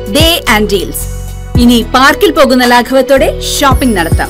Day and deals ഇനി പാർക്കിൽ പോകുന്ന ലാഘവത്തോടെ ഷോപ്പിംഗ് നടത്താം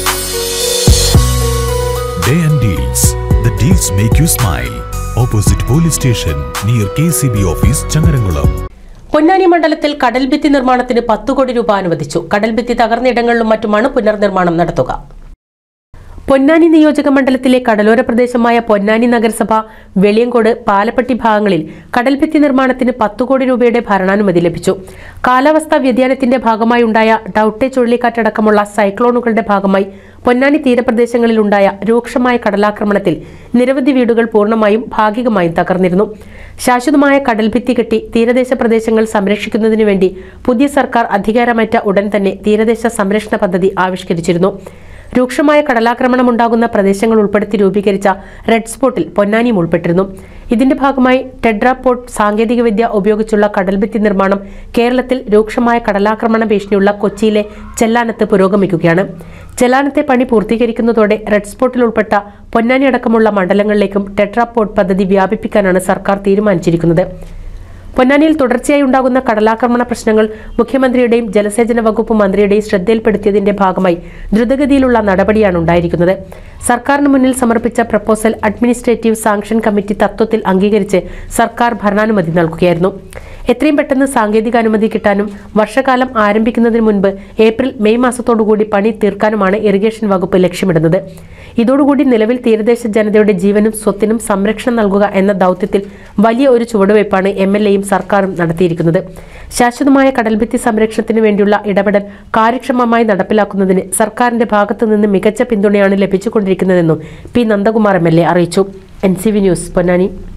Day and Deals. The deals make you smile. Opposite police station near KCB office, Changarangulam. Ponnani മണ്ഡലത്തിൽ കടൽഭിത്തി നിർമ്മാണത്തിന് പത്ത് കോടി രൂപ അനുവദിച്ചു കടൽഭിത്തി തകർന്നിടങ്ങളിലും മറ്റുമാണ് പുനർനിർമ്മാണം നടത്തുക പൊന്നാനി നിയോജക മണ്ഡലത്തിലെ കടലോര പ്രദേശമായ പൊന്നാനി നഗരസഭ വെളിയങ്കോട് പാലപ്പെട്ടി ഭാഗങ്ങളിൽ കടൽഭിത്തി നിർമ്മാണത്തിന് പത്ത് കോടി രൂപയുടെ ഭരണാനുമതി ലഭിച്ചു കാലാവസ്ഥാ വ്യതിയാനത്തിന്റെ ഭാഗമായി ഉണ്ടായ ഡൌട്ടെ ചുഴലിക്കാറ്റടക്കമുള്ള സൈക്ലോണുകളുടെ ഭാഗമായി പൊന്നാനി തീരപ്രദേശങ്ങളിലുണ്ടായ രൂക്ഷമായ കടലാക്രമണത്തിൽ നിരവധി വീടുകൾ പൂർണ്ണമായും ഭാഗികമായും തകർന്നിരുന്നു ശാശ്വതമായ കടൽഭിത്തി കെട്ടി തീരദേശ പ്രദേശങ്ങൾ സംരക്ഷിക്കുന്നതിനു വേണ്ടി പുതിയ സർക്കാർ അധികാരമേറ്റ ഉടൻ തന്നെ തീരദേശ സംരക്ഷണ പദ്ധതി ആവിഷ്കരിച്ചിരുന്നു രൂക്ഷമായ കടലാക്രമണം ഉണ്ടാകുന്ന പ്രദേശങ്ങൾ ഉൾപ്പെടുത്തി രൂപീകരിച്ച റെഡ് സ്പോട്ടിൽ പൊന്നാനിയും ഉൾപ്പെട്ടിരുന്നു ഇതിന്റെ ഭാഗമായി ടെഡ്രാപോർട്ട് സാങ്കേതികവിദ്യ ഉപയോഗിച്ചുള്ള കടൽഭിത്തി നിർമ്മാണം കേരളത്തിൽ രൂക്ഷമായ കടലാക്രമണ ഭീഷണിയുള്ള കൊച്ചിയിലെ ചെല്ലാനത്ത് പുരോഗമിക്കുകയാണ് ചെല്ലാനത്തെ പണി പൂർത്തീകരിക്കുന്നതോടെ റെഡ് സ്പോട്ടിൽ ഉൾപ്പെട്ട പൊന്നാനി അടക്കമുള്ള മണ്ഡലങ്ങളിലേക്കും ടെട്രാപോർട്ട് പദ്ധതി വ്യാപിപ്പിക്കാനാണ് സർക്കാർ തീരുമാനിച്ചിരിക്കുന്നത് പൊന്നാനിയിൽ തുടർച്ചയായി ഉണ്ടാകുന്ന കടലാക്രമണ പ്രശ്നങ്ങൾ മുഖ്യമന്ത്രിയുടെയും ജലസേചന വകുപ്പ് മന്ത്രിയുടെയും ശ്രദ്ധയിൽപ്പെടുത്തിയതിന്റെ ഭാഗമായി ദ്രുതഗതിയിലുള്ള നടപടിയാണ് ഉണ്ടായിരിക്കുന്നത് സർക്കാരിന് മുന്നിൽ സമർപ്പിച്ച പ്രപ്പോസൽ അഡ്മിനിസ്ട്രേറ്റീവ് സാങ്ഷൻ കമ്മിറ്റി തത്വത്തിൽ അംഗീകരിച്ച് സർക്കാർ ഭരണാനുമതി നൽകുകയായിരുന്നു എത്രയും പെട്ടെന്ന് സാങ്കേതിക അനുമതി കിട്ടാനും വർഷകാലം ആരംഭിക്കുന്നതിന് മുൻപ് ഏപ്രിൽ മെയ് മാസത്തോടുകൂടി പണി തീർക്കാനുമാണ് ഇറിഗേഷൻ വകുപ്പ് ലക്ഷ്യമിടുന്നത് ഇതോടുകൂടി നിലവിൽ തീരദേശ ജനതയുടെ ജീവനും സ്വത്തിനും സംരക്ഷണം നൽകുക എന്ന ദൗത്യത്തിൽ വലിയ ഒരു ചുവടുവയ്പ്പാണ് എം എൽ എയും സർക്കാരും നടത്തിയിരിക്കുന്നത് ശാശ്വതമായ കടൽഭിത്തി സംരക്ഷണത്തിന് വേണ്ടിയുള്ള ഇടപെടൽ കാര്യക്ഷമമായി നടപ്പിലാക്കുന്നതിന് സർക്കാരിന്റെ ഭാഗത്തു നിന്ന് മികച്ച പിന്തുണയാണ് ലഭിച്ചുകൊണ്ടിരിക്കുന്നതെന്നും P Nandakumar M L A അറിയിച്ചു N C V news Ponnani